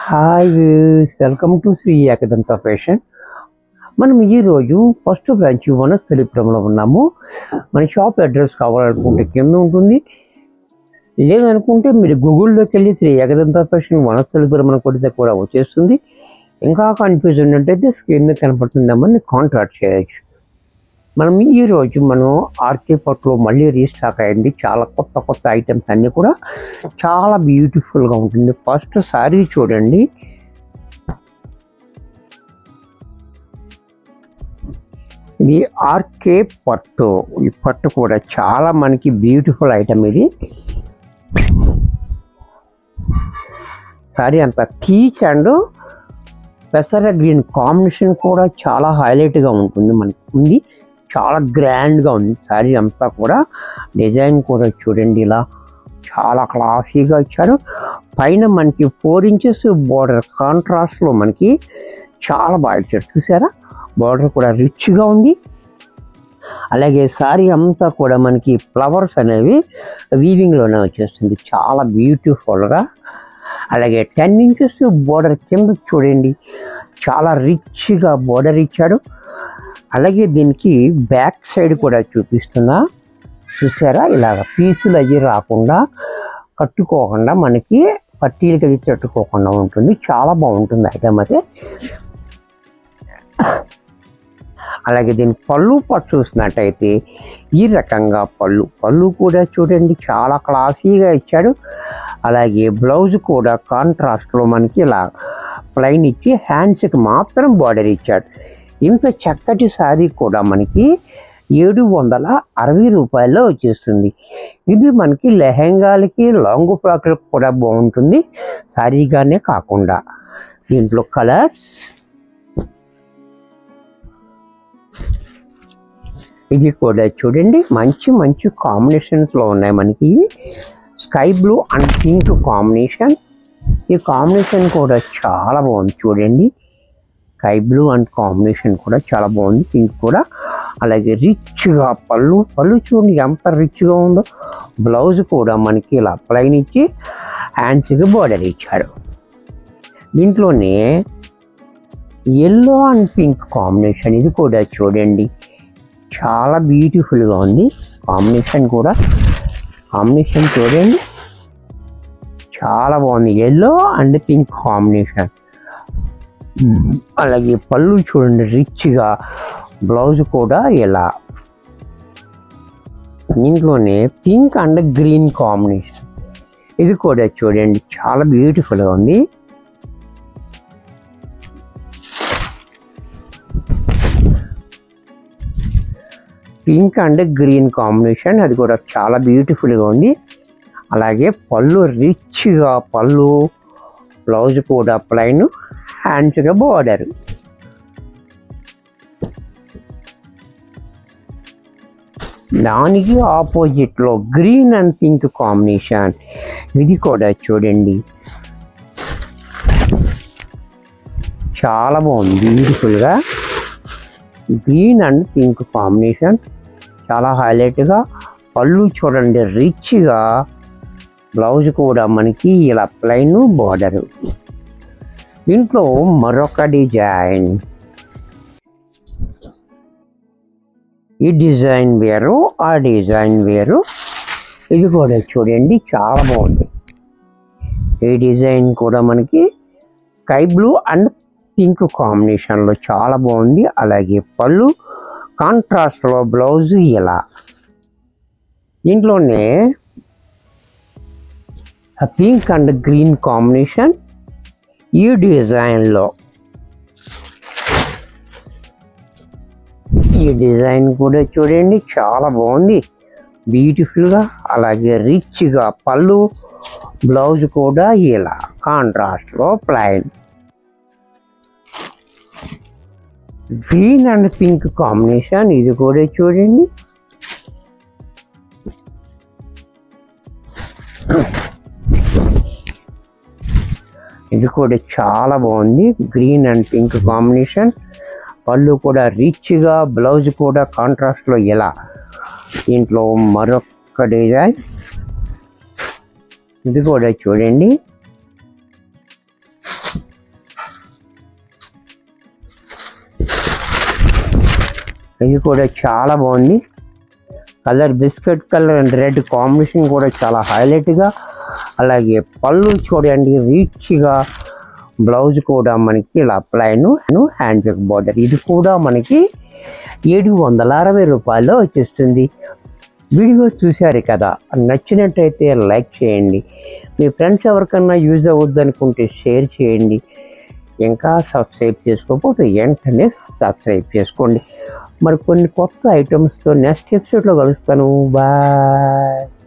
hi welcome to Shri Ekadanta fashion మనం ఈరోజు first branch వనస్థలిపురంలో ఉన్నాము మన షాప్ అడ్రస్ కావాలనుకుంటే కింద ఉంటుంది లేదనుకుంటే మీరు గూగుల్లోకి వెళ్ళి శ్రీ ఏకదంత ఫ్యాషన్ వనస్థలిపురం అని కొడితే కూడా వచ్చేస్తుంది ఇంకా కన్ఫ్యూజ్ ఉన్నట్టయితే స్క్రీన్ మీద కనపడుతుందామని కాంటాక్ట్ చేయొచ్చు మనం ఈ రోజు మనం ఆర్కే పట్లో మళ్ళీ రీస్టాక్ అయింది చాలా కొత్త కొత్త ఐటమ్స్ అన్నీ కూడా చాలా బ్యూటిఫుల్గా ఉంటుంది ఫస్ట్ సారీ చూడండి ఇది ఆర్కే పట్టు ఈ పట్టు కూడా చాలా మనకి బ్యూటిఫుల్ ఐటమ్ ఇది సారీ అంత పీచ్ అండ్ పెసర గ్రీన్ కాంబినేషన్ కూడా చాలా హైలైట్గా ఉంటుంది మనకి ఉంది చాలా గ్రాండ్గా ఉంది సారీ అంతా కూడా డిజైన్ కూడా చూడండి ఇలా చాలా క్లాసీగా ఇచ్చారు పైన మనకి ఫోర్ ఇంచెస్ బార్డర్ కాంట్రాస్ట్లో మనకి చాలా బాగా ఇచ్చారు చూసారా బార్డర్ కూడా రిచ్గా ఉంది అలాగే సారీ అంతా కూడా మనకి ఫ్లవర్స్ అనేవి వీవింగ్లోనే వచ్చేస్తుంది చాలా బ్యూటిఫుల్గా అలాగే టెన్ ఇంచెస్ బోర్డర్ కింద చూడండి చాలా రిచ్గా బోర్డర్ ఇచ్చాడు అలాగే దీనికి బ్యాక్ సైడ్ కూడా చూపిస్తున్నా చూసారా ఇలాగ పీసులు అవి రాకుండా కట్టుకోకుండా మనకి పట్టీలకి అది తట్టుకోకుండా ఉంటుంది చాలా బాగుంటుంది ఐటమ్ అయితే అలాగే దీని పళ్ళు పట్టు చూసినట్టయితే ఈ రకంగా పళ్ళు పళ్ళు కూడా చూడండి చాలా క్లాసీగా ఇచ్చాడు అలాగే బ్లౌజ్ కూడా కాంట్రాస్ట్లో మనకి ఇలా ప్లైన్ ఇచ్చి హ్యాండ్స్కి మాత్రం బార్డర్ ఇచ్చాడు ఇంత చక్కటి శారీ కూడా మనకి ఏడు వందల అరవై రూపాయల్లో వచ్చేస్తుంది ఇది మనకి లెహెంగాలకి లాంగ్ ఫ్రాక్లకు కూడా బాగుంటుంది శారీగానే కాకుండా దీంట్లో కలర్స్ ఇది కూడా చూడండి మంచి మంచి కాంబినేషన్స్లో ఉన్నాయి మనకి ఇవి sky blue and pink combination ఈ కాంబినేషన్ కూడా చాలా బాగుంది చూడండి స్కై బ్లూ అండ్ కాంబినేషన్ కూడా చాలా బాగుంది పింక్ కూడా అలాగే రిచ్గా పళ్ళు పళ్ళు చూడండి ఎంత రిచ్గా ఉందో బ్లౌజ్ కూడా మనకి ఇలా ప్లైన్ ఇచ్చి హ్యాండ్స్కి బార్డర్ ఇచ్చాడు దీంట్లోనే ఎల్లో అండ్ పింక్ కాంబినేషన్ ఇది కూడా చూడండి చాలా బ్యూటిఫుల్గా ఉంది కాంబినేషన్ కూడా కాంబినేషన్ చూడండి చాలా బాగుంది ఎల్లో అండ్ పింక్ కాంబినేషన్ అలాగే పళ్ళు చూడండి రిచ్గా బ్లౌజ్ కూడా ఇలా దీంట్లోనే పింక్ అండ్ గ్రీన్ కాంబినేషన్ ఇది కూడా చూడండి చాలా బ్యూటిఫుల్గా ఉంది పింక్ అండ్ గ్రీన్ కాంబినేషన్ అది కూడా చాలా బ్యూటిఫుల్గా ఉంది అలాగే పళ్ళు రిచ్గా పళ్ళు బ్లౌజ్ కూడా ప్లైన్ హ్యాండ్స్గా బోర్డర్ దానికి ఆపోజిట్లో గ్రీన్ అండ్ పింక్ కాంబినేషన్ ఇది కూడా చూడండి చాలా బాగుంది బ్యూటిఫుల్గా గ్రీన్ అండ్ పింక్ కాంబినేషన్ చాలా హైలైట్గా పళ్ళు చూడండి రిచ్గా బ్లౌజ్ కూడా మనకి ఇలా ప్లైన్ బార్డర్ దీంట్లో మరొక డిజైన్ ఈ డిజైన్ వేరు ఆ డిజైన్ వేరు ఇది కూడా చూడండి చాలా బాగుంది ఈ డిజైన్ కూడా మనకి స్కై బ్లూ అండ్ పింక్ కాంబినేషన్లో చాలా బాగుంది అలాగే పళ్ళు కాంట్రాస్ట్లో బ్లౌజ్ ఇలా దీంట్లోనే పింక్ అండ్ గ్రీన్ కాంబినేషన్ ఈ డిజైన్లో ఈ డిజైన్ కూడా చూడండి చాలా బాగుంది బ్యూటిఫుల్గా అలాగే రిచ్గా పళ్ళు బ్లౌజ్ కూడా ఇలా కాంట్రాస్ట్లో plain green and pink combination ఇది కూడా చూడండి ఇది కూడా చాలా బాగుంది గ్రీన్ అండ్ పింక్ కాంబినేషన్ పళ్ళు కూడా రిచ్గా బ్లౌజ్ కూడా కాంట్రాస్ట్లో ఎలా దీంట్లో మరొక డిజైన్ ఇది కూడా చూడండి ఇది కూడా చాలా బాగుంది colour biscuit colour and red combination కూడా చాలా హైలైట్గా అలాగే పళ్ళు చూడండి రీచ్గా బ్లౌజ్ కూడా మనకి ఇలా ప్లైన్ హ్యాండ్ బ్యాగ్ బార్డర్ ఇది కూడా మనకి ఏడు వందల అరవై రూపాయల్లో వచ్చేస్తుంది వీడియో చూశారు కదా నచ్చినట్టయితే లైక్ చేయండి మీ ఫ్రెండ్స్ ఎవరికన్నా యూజ్ అవ్వద్దు అనుకుంటే షేర్ చేయండి ఇంకా సబ్స్క్రైబ్ చేసుకోకపోతే వెంటనే సబ్స్క్రైబ్ చేసుకోండి మరి కొన్ని కొత్త ఐటమ్స్తో నెక్స్ట్ ఎపిసోడ్లో కలుస్తాను బాయ్